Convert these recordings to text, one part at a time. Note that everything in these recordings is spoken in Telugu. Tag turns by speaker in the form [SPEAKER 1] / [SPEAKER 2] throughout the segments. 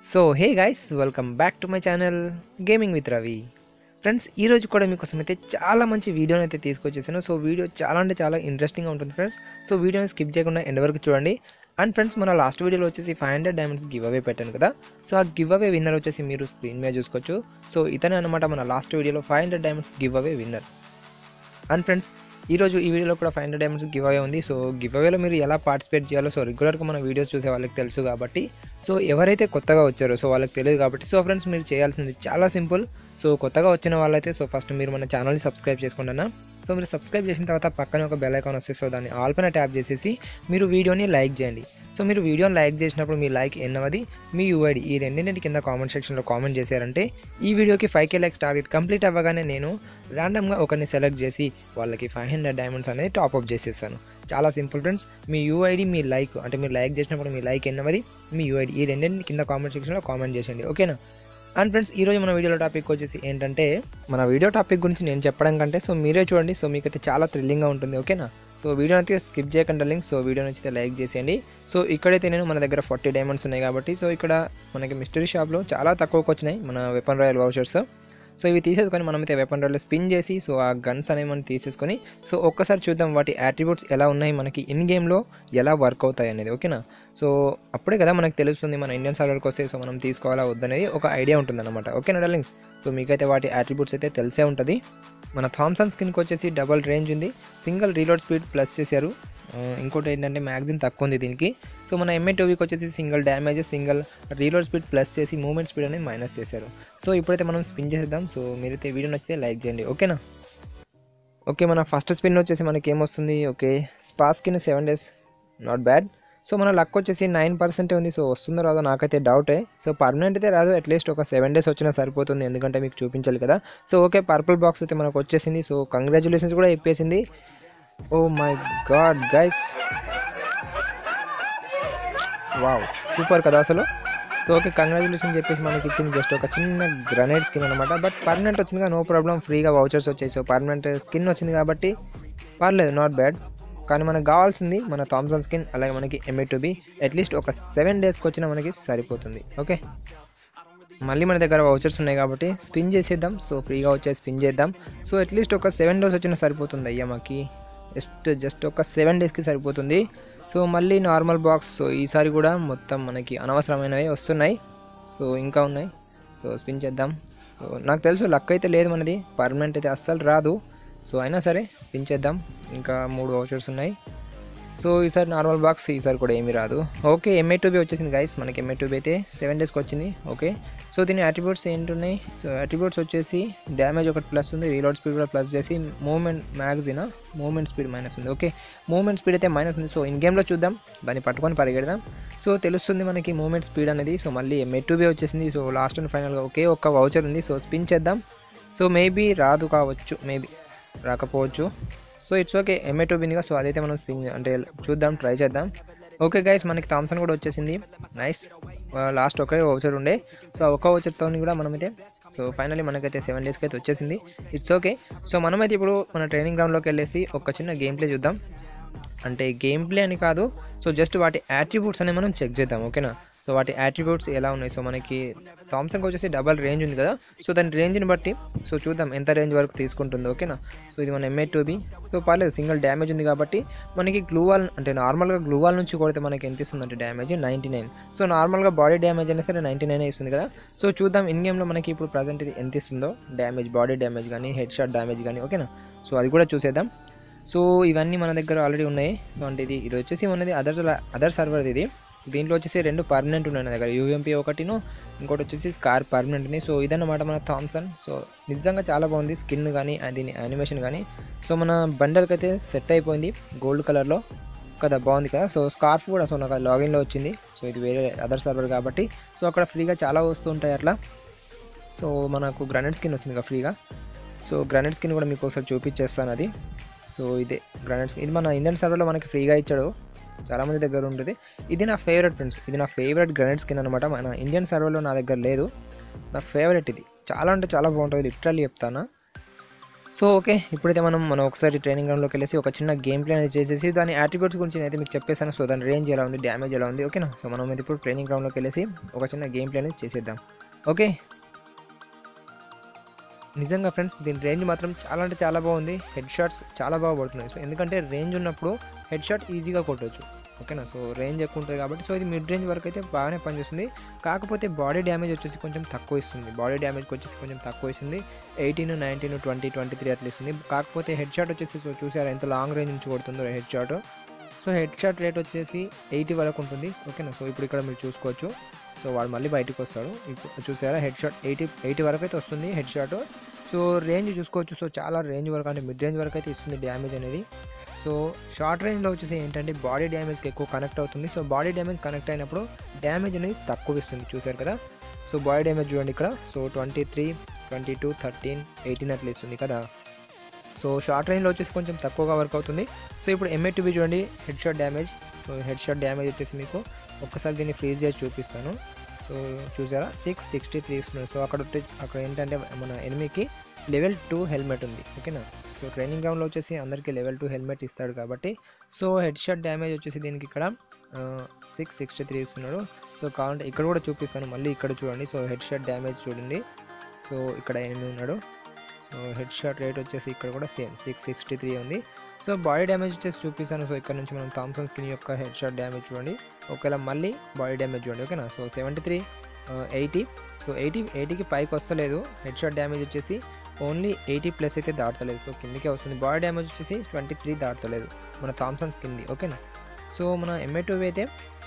[SPEAKER 1] so hey guys welcome back to my channel gaming with Ravi friends ఈరోజు కూడా మీకోసం అయితే చాలా మంచి వీడియోని అయితే తీసుకొచ్చేసాను సో వీడియో చాలా అంటే చాలా ఇంట్రెస్టింగ్గా ఉంటుంది ఫ్రెండ్స్ సో వీడియోని స్కిప్ చేయకుండా ఎండ్ వరకు చూడండి అండ్ ఫ్రెండ్స్ మన లాస్ట్ వీడియోలో వచ్చేసి five hundred diamonds give away పెట్టాను కదా సో ఆ గివ్ అవే విన్నర్ వచ్చేసి మీరు స్క్రీన్ మీద చూసుకోవచ్చు సో ఇతనే అనమాట మన లాస్ట్ వీడియోలో five hundred diamonds give away winner and friends ఈరోజు ఈ వీడియోలో కూడా five hundred diamonds give away ఉంది సో గివ్ అవేలో మీరు ఎలా పార్టిసిపేట్ చేయాలో సో రెగ్యులర్గా మన వీడియోస్ చూసే వాళ్ళకి తెలుసు కాబట్టి సో ఎవరైతే కొత్తగా వచ్చారో సో వాళ్ళకి తెలియదు కాబట్టి సో ఫ్రెండ్స్ మీరు చేయాల్సింది చాలా సింపుల్ సో కొత్తగా వచ్చిన వాళ్ళైతే సో ఫస్ట్ మీరు మన ఛానల్ని సబ్స్క్రైబ్ చేసుకుంటున్నా సో మీరు సబ్స్క్రైబ్ చేసిన తర్వాత పక్కనే ఒక బెల్ ఐకాన్ వస్తే సో దాన్ని ఆల్ పైన ట్యాప్ చేసేసి మీరు వీడియోని లైక్ చేయండి సో మీరు వీడియోని లైక్ చేసినప్పుడు మీ లైక్ ఎన్నవది మీ యూఐడి ఈ రెండింటి కింద కామెంట్ సెక్షన్లో కామెంట్ చేశారంటే ఈ వీడియోకి five K likes target complete అవ్వగానే నేను ర్యాండమ్గా ఒకరిని సెలెక్ట్ చేసి వాళ్ళకి ఫైవ్ హండ్రెడ్ డైమండ్స్ అనేది టాప్అప్ చేసేస్తాను చాలా సింపుల్ ఫ్రెండ్స్ మీ యూఐడి మీ లైక్ అంటే మీరు లైక్ చేసినప్పుడు మీ లైక్ ఎన్నవది మీ యూఐడి ఈ రెండింటిని కింద కామెంట్ సెక్షన్లో కామెంట్ చేసేయండి ఓకేనా అండ్ ఫ్రెండ్స్ ఈరోజు మన వీడియోలో టాపిక్ వచ్చేసి ఏంటంటే మన వీడియో టాపిక్ గురించి నేను చెప్పడం కంటే సో మీరే చూడండి సో మీకైతే చాలా థ్రిల్లింగ్గా ఉంటుంది ఓకేనా సో వీడియో అయితే స్కిప్ చేయకుండా లింక్ సో వీడియో నచ్చితే లైక్ చేసేయండి సో ఇక్కడైతే నేను మన దగ్గర ఫార్టీ డైమండ్స్ ఉన్నాయి కాబట్టి సో ఇక్కడ మనకి మిస్టరీ షాప్లో చాలా తక్కువకి వచ్చినాయి మన వెపన్ రాయల్ వౌచర్స్ సో ఇవి తీసేసుకొని మనమైతే వెపన్ రాయల్ స్పిన్ చేసి సో ఆ గన్స్ అనేవి మనం తీసేసుకొని సో ఒక్కసారి చూద్దాం వాటి యాట్రిబ్యూట్స్ ఎలా ఉన్నాయి మనకి ఇన్ గేమ్లో ఎలా వర్క్ అవుతాయి అనేది ఓకేనా సో అప్పుడే కదా మనకు తెలుస్తుంది మన ఇండియన్ సర్వర్కి వస్తే సో మనం తీసుకోవాలా వద్దనేది ఒక ఐడియా ఉంటుంది అనమాట ఓకేనా డార్లింగ్స్ సో మీకైతే వాటి యాట్రిబ్యూట్స్ అయితే తెలిసే ఉంటుంది మన థామ్సన్ స్కిన్కి వచ్చేసి డబల్ రేంజ్ ఉంది సింగిల్ రీలోడ్ స్పీడ్ ప్లస్ చేశారు ఆ, ఇంకోటి ఏంటంటే మ్యాగ్జిన్ తక్కువ ఉంది దీనికి సో మన ఎంఏ టోవీకి వచ్చేసి single damage single reload speed plus చేసి మూమెంట్ స్పీడ్ అనేది మైనస్ చేశారు సో ఇప్పుడైతే మనం స్పిన్ చేసేద్దాం సో మీరైతే వీడియో నచ్చితే లైక్ చేయండి ఓకేనా ఓకే మన ఫస్ట్ స్పిన్ వచ్చేసి మనకి ఏమొస్తుంది okay spa skin seven days not bad so మన లక్ వచ్చేసి నైన్ పర్సెంట్ ఉంది సో వస్తుందో రాదో నాకైతే డౌటే సో పర్మనెంట్ అయితే రాదు అట్లీస్ట్ ఒక సెవెన్ డేస్ వచ్చినా సరిపోతుంది ఎందుకంటే మీకు చూపించాలి కదా సో ఓకే పర్పుల్ బాక్స్ అయితే మనకు వచ్చేసింది సో కంగ్రాచులేషన్స్ కూడా చెప్పేసింది oh my God guys wow super కదా అసలు సో ఓకే కంగ్రాచులేషన్ చెప్పేసి మనకి ఇచ్చింది జస్ట్ ఒక చిన్న గ్రనేడ్ స్కిన్ అనమాట బట్ పర్మనెంట్ వచ్చిందిగా నో ప్రాబ్లం ఫ్రీగా వౌచర్స్ వచ్చాయి సో పర్మనెంట్ స్కిన్ వచ్చింది కాబట్టి పర్లేదు నాట్ బ్యాడ్ కానీ మనకు కావాల్సింది మన థామ్సన్ స్కిన్ అలాగే మనకి ఎంఏ టు బి అట్లీస్ట్ ఒక సెవెన్ డేస్కి వచ్చినా మనకి సరిపోతుంది ఓకే మళ్ళీ మన దగ్గర వౌచర్స్ ఉన్నాయి కాబట్టి స్పిన్ చేసేద్దాం సో ఫ్రీగా వచ్చే స్పిన్ చేద్దాం సో అట్లీస్ట్ ఒక సెవెన్ డేస్ వచ్చినా సరిపోతుంది అయ్యా మాకి జస్ట్ జస్ట్ ఒక సెవెన్ డేస్కి సరిపోతుంది సో మళ్ళీ నార్మల్ బాక్స్ సో ఈసారి కూడా మొత్తం మనకి అనవసరమైనవి వస్తున్నాయి సో ఇంకా ఉన్నాయి సో స్పిన్ చేద్దాం సో నాకు తెలుసు లక్ అయితే లేదు మనది పర్మనెంట్ అయితే అస్సలు రాదు సో అయినా సరే స్పిన్ చేద్దాం ఇంకా మూడు వౌచర్స్ ఉన్నాయి సో ఈసారి నార్మల్ బాక్స్ ఈసారి కూడా ఏమీ రాదు ఓకే ఎంఏ టూబీ వచ్చేసింది గైస్ మనకి ఎంఏ టూబీ అయితే సెవెన్ డేస్కి వచ్చింది ఓకే సో దీని అట్రిబ్యూట్స్ ఏంటున్నాయి సో అట్రిబ్యూట్స్ వచ్చేసి డ్యామేజ్ ఒకటి ప్లస్ ఉంది రీలోడ్ స్పీడ్ కూడా ప్లస్ చేసి movement magazine movement speed minus ఉంది ఓకే మూమెంట్ స్పీడ్ అయితే మైనస్ ఉంది సో ఇన్ గేమ్లో చూద్దాం దాన్ని పట్టుకొని పరిగెడదాం సో తెలుస్తుంది మనకి మూమెంట్ స్పీడ్ అనేది సో మళ్ళీ ఎంఏ టూబీ వచ్చేసింది సో లాస్ట్ అండ్ ఫైనల్గా ఒకే ఒక్క వౌచర్ ఉంది సో స్పిన్ చేద్దాం సో మేబీ రాదు కావచ్చు మేబీ రాకపోవచ్చు so it's okay MA two బిందిగా సో అదైతే మనం స్పిన్ అంటే చూద్దాం ట్రై చేద్దాం ఓకే గైస్ మనకి థామ్సన్ కూడా వచ్చేసింది నైస్ లాస్ట్ ఒకే వౌచర్ ఉండే సో ఆ ఒక్క వౌచర్తో కూడా మనమైతే సో ఫైనల్లీ మనకైతే సెవెన్ డేస్కి అయితే వచ్చేసింది ఇట్స్ ఓకే సో మనమైతే ఇప్పుడు మన ట్రైనింగ్ గ్రౌండ్లోకి వెళ్ళేసి ఒక చిన్న గేమ్ ప్లే చూద్దాం అంటే గేమ్ ప్లే అని కాదు సో జస్ట్ వాటి యాట్రిబ్యూట్స్ అనేవి మనం చెక్ చేద్దాం ఓకేనా సో వాటి యాట్రిబ్యూట్స్ ఎలా ఉన్నాయి సో మనకి థామ్సన్కి వచ్చేసి డబల్ రేంజ్ ఉంది కదా సో దాని రేంజ్ని బట్టి సో చూద్దాం ఎంత రేంజ్ వరకు తీసుకుంటుందో ఓకేనా సో ఇది మన ఎంఏ టూబీ సో పర్లేదు సింగిల్ డ్యామేజ్ ఉంది కాబట్టి మనకి గ్లూవాల్ అంటే నార్మల్గా గ్లూవాల్ నుంచి కొడితే మనకి ఎంత ఇస్తుంది అంటే డ్యామేజ్ నైంటీ నైన్ సో నార్మల్గా బాడీ డ్యామేజ్ అయినా సరే నైంటీ నైన్ ఇస్తుంది కదా సో చూద్దాం ఇన్ గేమ్లో మనకి ఇప్పుడు ప్రజెంట్ ఇది ఎంత ఇస్తుందో డ్యామేజ్ బాడీ డ్యామేజ్ కానీ హెడ్ షాట్ డ్యామేజ్ కానీ ఓకేనా సో అది కూడా చూసేద్దాం సో ఇవన్నీ మన దగ్గర ఆల్రెడీ ఉన్నాయి సో అంటే ఇది ఇది వచ్చేసి మనది అదర్ అదర్ సర్వర్ ఇది సో దీంట్లో వచ్చేసి రెండు పర్మనెంట్ ఉన్నాయి నా దగ్గర యూఎంపీ ఒకటిను ఇంకోటి వచ్చేసి స్కార్ పర్మనెంట్ ఉంది సో ఇదన్నమాట మన థామ్సన్ సో నిజంగా చాలా బాగుంది స్కిన్ కానీ దీని యానిమేషన్ కానీ సో మన బండల్కి అయితే సెట్ అయిపోయింది గోల్డ్ కలర్లో కదా బాగుంది కదా సో స్కార్ఫ్ కూడా సో నాకు లాగిన్లో వచ్చింది సో ఇది వేరే అదర్ సర్వర్ కాబట్టి సో అక్కడ ఫ్రీగా చాలా వస్తూ ఉంటాయి అట్లా సో మనకు గ్రానైట్ స్కిన్ వచ్చింది కదా ఫ్రీగా సో గ్రానైట్ స్కిన్ కూడా మీకు ఒకసారి చూపించేస్తాను అది సో ఇదే గ్రానైట్ స్కిన్ ఇది మన ఇండియన్ సర్వర్లో మనకి ఫ్రీగా ఇచ్చాడు చాలామంది దగ్గర ఉంటుంది ఇది నా ఫేవరెట్ ఫ్రెండ్స్ ఇది నా ఫేవరెట్ గ్రానైట్ స్కిన్ అనమాట మన ఇండియన్ సర్వర్లో నా దగ్గర లేదు నా ఫేవరెట్ ఇది చాలా అంటే చాలా బాగుంటుంది లిటరల్లీ చెప్తాను సో ఓకే ఇప్పుడైతే మనం మనం ఒకసారి ట్రైనింగ్ గ్రౌండ్లోకి వెళ్ళేసి ఒక చిన్న గేమ్ ప్లే అనేది చేసేసి దాని యాట్రిబ్యూట్స్ గురించి నేనైతే మీకు చెప్పేసాను సో దాని రేంజ్ ఎలా ఉంది డ్యామేజ్ ఎలా ఉంది ఓకేనా సో మనం అయితే ఇప్పుడు ట్రైనింగ్ గ్రౌండ్లోకి వెళ్ళేసి ఒక చిన్న గేమ్ ప్లే అనేది చేసేద్దాం ఓకే నిజంగా ఫ్రెండ్స్ దీని రేంజ్ మాత్రం చాలా అంటే చాలా బాగుంది హెడ్ షాట్స్ చాలా బాగా పడుతున్నాయి సో ఎందుకంటే రేంజ్ ఉన్నప్పుడు హెడ్ షాట్ ఈజీగా కొట్టవచ్చు ఓకేనా సో రేంజ్ ఎక్కువ ఉంటుంది కాబట్టి సో ఇది మిడ్ రేంజ్ వరకు అయితే బాగానే పనిచేస్తుంది కాకపోతే బాడీ డ్యామేజ్ వచ్చేసి కొంచెం తక్కువ ఇస్తుంది బాడీ డ్యామేజ్కి వచ్చేసి కొంచెం తక్కువ ఇస్తుంది eighteen nineteen twenty twenty three అట్లా ఇస్తుంది కాకపోతే హెడ్ షాట్ వచ్చేసి సో చూసారా ఎంత లాంగ్ రేంజ్ నుంచి కొడుతుందో head shot so head shot rate వచ్చేసి ఎయిటీ వరకు ఉంటుంది ఓకేనా సో ఇప్పుడు ఇక్కడ మీరు చూసుకోవచ్చు సో వాడు మళ్ళీ బయటకు వస్తాడు ఇప్పుడు చూసారా హెడ్ షాట్ ఎయిటీ ఎయిటీ వరకు అయితే వస్తుంది హెడ్ షాట్ సో రేంజ్ చూసుకోవచ్చు సో చాలా రేంజ్ వరకు అంటే మిడ్ రేంజ్ వరకు అయితే ఇస్తుంది డ్యామేజ్ అనేది సో షార్ట్ రేంజ్లో వచ్చేసి ఏంటంటే బాడీ డ్యామేజ్కి ఎక్కువ కనెక్ట్ అవుతుంది సో బాడీ డ్యామేజ్ కనెక్ట్ అయినప్పుడు డ్యామేజ్ అనేది తక్కువ ఇస్తుంది చూసారు కదా సో బాడీ డ్యామేజ్ చూడండి ఇక్కడ so twenty three twenty two thirteen eighteen అట్లా ఇస్తుంది కదా సో షార్ట్ రేంజ్లో వచ్చేసి కొంచెం తక్కువగా వర్క్ అవుతుంది సో ఇప్పుడు ఎంఏటీబీ చూడండి head shot damage so head shot damage వచ్చేసి మీకు ఒక్కసారి దీన్ని ఫ్రీజ్ చేసి చూపిస్తాను సో చూసారా సిక్స్ సిక్స్టీ త్రీ ఇస్తున్నారు సో అక్కడ వచ్చేసి అక్కడ ఏంటంటే మన ఎనిమికి లెవెల్ టూ హెల్మెట్ ఉంది ఓకేనా సో ట్రైనింగ్ గ్రౌండ్లో వచ్చేసి అందరికీ లెవెల్ టూ హెల్మెట్ ఇస్తాడు కాబట్టి సో హెడ్ షాట్ డ్యామేజ్ వచ్చేసి దీనికి ఇక్కడ సిక్స్ సిక్స్టీ త్రీ ఇస్తున్నాడు సో కావాలంటే ఇక్కడ కూడా చూపిస్తాను మళ్ళీ ఇక్కడ చూడండి సో హెడ్ షాట్ డ్యామేజ్ చూడండి సో ఇక్కడ ఎనిమిది ఉన్నాడు సో హెడ్ షాట్ రేట్ వచ్చేసి ఇక్కడ కూడా సేమ్ సిక్స్ సిక్స్టీ త్రీ ఉంది సో బాడీ డ్యామేజ్ వచ్చేసి చూపిస్తాను సో ఇక్కడ నుంచి మనం థామ్సన్ స్కిన్ యొక్క హెడ్ షాట్ డ్యామేజ్ చూడండి ఒకవేళ మళ్ళీ బాడీ డ్యామేజ్ చూడండి ఓకేనా so seventy three eighty so eighty ఎయిటీకి పైకి వస్తలేదు హెడ్ షాట్ డ్యామేజ్ వచ్చేసి ఓన్లీ ఎయిటీ ప్లస్ అయితే దాటలేదు సో కిందకే వస్తుంది బాడీ డ్యామేజ్ వచ్చేసి ట్వంటీ త్రీ దాటలేదు మన థామ్సన్ స్కిన్ది ఓకేనా సో మన ఎంఏ టూ అయితే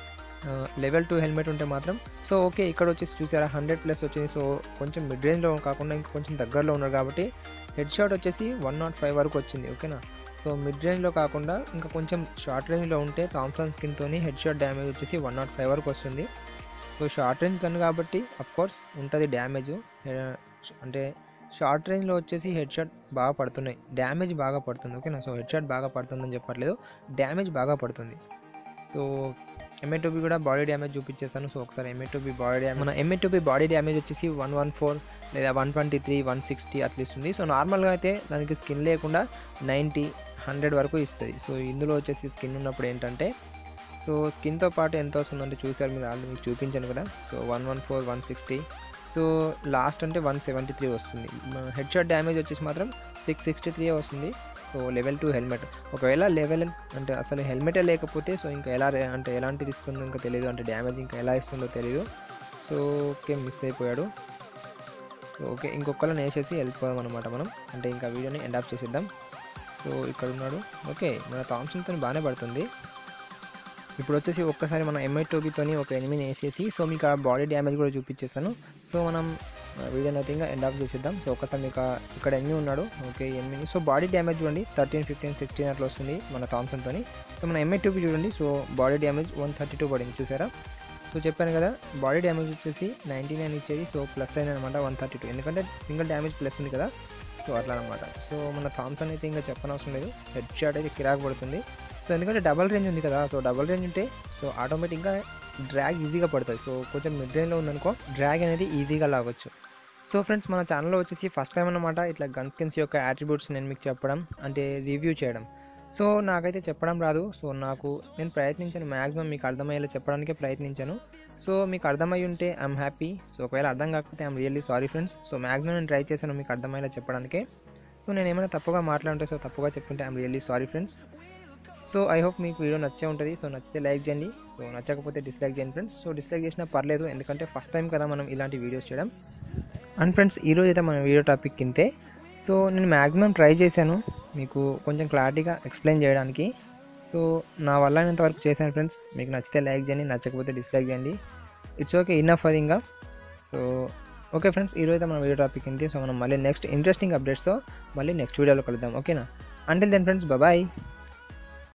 [SPEAKER 1] లెవెల్ టూ హెల్మెట్ ఉంటే మాత్రం సో ఓకే ఇక్కడ వచ్చేసి చూసారా హండ్రెడ్ ప్లస్ వచ్చింది సో కొంచెం మిడ్ రేంజ్లో కాకుండా ఇంకా కొంచెం దగ్గరలో ఉన్నారు కాబట్టి హెడ్ షాట్ వచ్చేసి వన్ నాట్ ఫైవ్ వరకు వచ్చింది ఓకేనా సో మిడ్ రేంజ్లో కాకుండా ఇంకా కొంచెం షార్ట్ రేంజ్లో ఉంటే థామ్సన్ స్కిన్తోని హెడ్ షాట్ డ్యామేజ్ వచ్చేసి వన్ నాట్ ఫైవ్ వరకు వస్తుంది సో షార్ట్ రేంజ్ కన్ కాబట్టి కోర్స్ ఉంటుంది డ్యామేజ్ అంటే షార్ట్ రేంజ్లో వచ్చేసి హెడ్ షాట్ బాగా పడుతున్నాయి డ్యామేజ్ బాగా పడుతుంది ఓకేనా సో హెడ్ షాట్ బాగా పడుతుందని చెప్పట్లేదు డ్యామేజ్ బాగా పడుతుంది సో ఎంఏ కూడా బాడీ డ్యామేజ్ చూపించేస్తాను సో ఒకసారి ఎంఏ బాడీ డ్యామేజ్ మన ఎంఏ బాడీ డ్యామేజ్ వచ్చేసి వన్ వన్ ఫోర్ లేదా one twenty three one sixty అట్లా ఇస్తుంది సో నార్మల్గా అయితే దానికి స్కిన్ లేకుండా నైంటీ హండ్రెడ్ వరకు ఇస్తుంది సో ఇందులో వచ్చేసి స్కిన్ ఉన్నప్పుడు ఏంటంటే సో స్కిన్తో పాటు ఎంత వస్తుందంటే చూసారు మీరు ఆల్రెడీ మీకు చూపించాను కదా so one one four one sixty so last అంటే వన్ సెవెంటీ త్రీ వస్తుంది హెడ్ షాట్ డ్యామేజ్ వచ్చేసి మాత్రం సిక్స్ సిక్స్టీ త్రీ వస్తుంది సో లెవెల్ టూ హెల్మెట్ ఒకవేళ లెవెల్ అంటే అసలు హెల్మెటే లేకపోతే సో ఇంకా ఎలా అంటే ఎలాంటిది ఇస్తుందో ఇంకా తెలియదు అంటే డ్యామేజ్ ఇంకా ఎలా ఇస్తుందో తెలియదు సో ఓకే మిస్ అయిపోయాడు సో ఓకే ఇంకొకళ్ళని వేసేసి వెళ్ళిపోదాం అనమాట మనం అంటే ఇంకా వీడియోని ఎండ్ ఆఫ్ చేసేద్దాం సో ఇక్కడ ఉన్నాడు ఓకే మన థామ్సన్తో బాగానే పడుతుంది ఇప్పుడు వచ్చేసి ఒక్కసారి మనం ఎంఐ టోబీతోని ఒక ఎనిమిది వేసేసి సో మీకు ఆ బాడీ డ్యామేజ్ కూడా చూపించేస్తాను సో మనం వీడియోని అయితే ఇంకా ఎండ్ ఆఫ్ చేసేద్దాం సో ఒకసారి మీకు ఇక్కడ ఎనిమిది ఉన్నాడు ఓకే ఎనిమిది సో బాడీ డ్యామేజ్ చూడండి థర్టీన్ ఫిఫ్టీన్ సిక్స్టీన్ అట్లా వస్తుంది మన థామ్సన్తోని సో మన ఎంఐ టూబీ చూడండి so body damage one thirty two పడింది చూసారా సో చెప్పాను కదా బాడీ డ్యామేజ్ వచ్చేసి నైంటీ నైన్ ఇచ్చేది సో ప్లస్ అయింది అనమాట వన్ థర్టీ టూ ఎందుకంటే సింగిల్ డ్యామేజ్ ప్లస్ ఉంది కదా సో అట్లా అనమాట సో మన థామ్సన్ అయితే ఇంకా చెప్పనవసరం లేదు హెడ్ షాట్ అయితే కిరాక్ పడుతుంది సో ఎందుకంటే డబల్ రేంజ్ ఉంది కదా సో డబల్ రేంజ్ ఉంటే సో ఆటోమేటిక్గా డ్రాగ్ ఈజీగా పడుతుంది సో కొంచెం మిడ్ రేంజ్లో ఉందనుకో డ్రాగ్ అనేది ఈజీగా లాగొచ్చు సో ఫ్రెండ్స్ మన ఛానల్లో వచ్చేసి ఫస్ట్ టైం అనమాట ఇట్లా గన్ స్కిన్స్ యొక్క యాట్రిబ్యూట్స్ నేను మీకు చెప్పడం అంటే రివ్యూ చేయడం సో నాకైతే చెప్పడం రాదు సో నాకు నేను ప్రయత్నించాను మ్యాక్సిమం మీకు అర్థమయ్యేలా చెప్పడానికే ప్రయత్నించాను సో మీకు అర్థమై ఉంటే ఐఎమ్ హ్యాపీ సో ఒకవేళ అర్థం కాకపోతే I'm really sorry friends so maximum నేను ట్రై చేశాను మీకు అర్థమయ్యేలా చెప్పడానికే సో నేను ఏమైనా తప్పుగా మాట్లాడుంటే సో తప్పుగా చెప్పుంటే I'm really sorry friends so I hope మీకు వీడియో నచ్చే ఉంటుంది సో నచ్చితే లైక్ చేయండి సో నచ్చకపోతే డిస్లైక్ చేయండి ఫ్రెండ్స్ సో డిస్లైక్ చేసినా పర్లేదు ఎందుకంటే ఫస్ట్ టైం కదా మనం ఇలాంటి వీడియోస్ చేయడం అండ్ ఫ్రెండ్స్ ఈరోజు అయితే మన వీడియో టాపిక్ కింతే సో నేను మ్యాక్సిమం ట్రై చేశాను మీకు కొంచెం క్లారిటీగా ఎక్స్ప్లెయిన్ చేయడానికి సో నా వల్ల అయినంత వరకు చేశాను ఫ్రెండ్స్ మీకు నచ్చితే లైక్ చేయండి నచ్చకపోతే డిస్లైక్ చేయండి ఇట్స్ ఓకే ఇన్నఫ్ అది ఇంకా సో ఓకే ఫ్రెండ్స్ ఈరోజు అయితే మన వీడియో టాపిక్ ఇంతే సో మనం మళ్ళీ నెక్స్ట్ ఇంట్రెస్టింగ్ అప్డేట్స్తో మళ్ళీ నెక్స్ట్ వీడియోలో కలుద్దాం ఓకేనా అంటే దెన్ ఫ్రెండ్స్ బాయ్